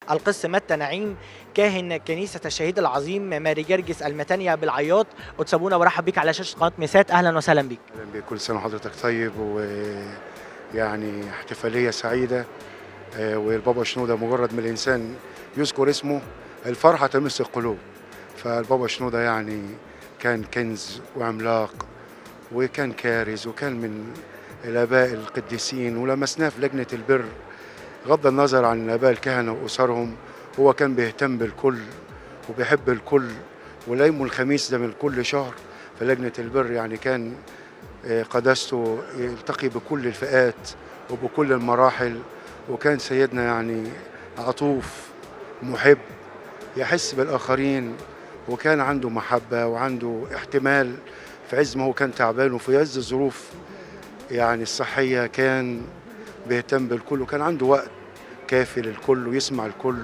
القس متى نعيم كاهن كنيسة الشهيد العظيم ماري جرجس المتانية بالعياط وتسابونا برحب بيك على شاشة قناة ميسات أهلا وسهلا بيك اهلا بك كل سنه وحضرتك طيب ويعني احتفاليه سعيده آه، والبابا شنوده مجرد ما الانسان يذكر اسمه الفرحه تمس القلوب فالبابا شنوده يعني كان كنز وعملاق وكان كارز وكان من الاباء القديسين ولمسناه في لجنه البر غض النظر عن الاباء الكهنه واسرهم هو كان بيهتم بالكل وبيحب الكل ولايمه الخميس ده من كل شهر في لجنه البر يعني كان آه، قداسته يلتقي بكل الفئات وبكل المراحل وكان سيدنا يعني عطوف محب يحس بالآخرين وكان عنده محبة وعنده احتمال في عز ما هو كان تعبان وفي عز الظروف يعني الصحية كان بيهتم بالكل وكان عنده وقت كافي للكل ويسمع الكل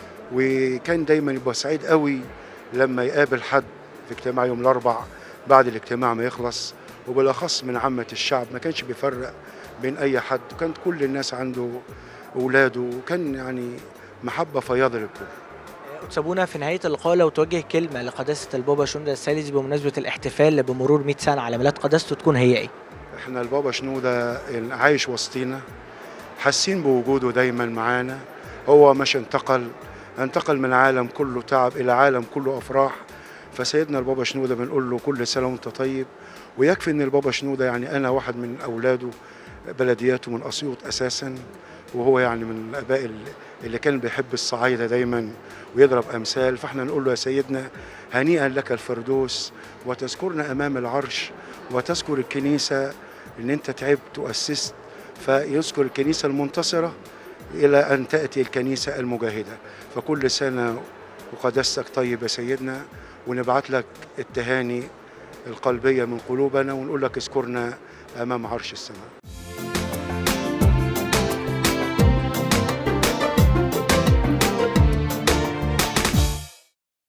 وكان دايما يبقى سعيد قوي لما يقابل حد في اجتماع يوم الأربع بعد الاجتماع ما يخلص وبالاخص من عامه الشعب ما كانش بيفرق بين اي حد وكانت كل الناس عنده اولاده وكان يعني محبه فياضه للكل وتسابونا في نهاية اللقاء لو توجه كلمة لقداسة البابا شنودة الثالث بمناسبة الاحتفال بمرور 100 سنة على ميلاد قداسته تكون هي إيه؟ احنا البابا شنوده عايش وسطينا حاسين بوجوده دايما معانا هو مش انتقل انتقل من عالم كله تعب الى عالم كله افراح فسيدنا البابا شنوده بنقول له كل سنه وانت طيب ويكفي ان البابا شنوده يعني انا واحد من اولاده بلدياته من اسيوط اساسا وهو يعني من الاباء اللي- اللي كان بيحب الصعايده دايما ويضرب امثال فاحنا نقول له يا سيدنا هنيئا لك الفردوس وتذكرنا امام العرش وتذكر الكنيسه ان انت تعبت واسست فيذكر الكنيسه المنتصره الى ان تاتي الكنيسه المجاهده فكل سنه وقداستك طيب يا سيدنا ونبعت لك التهاني القلبيه من قلوبنا ونقول لك اذكرنا امام عرش السماء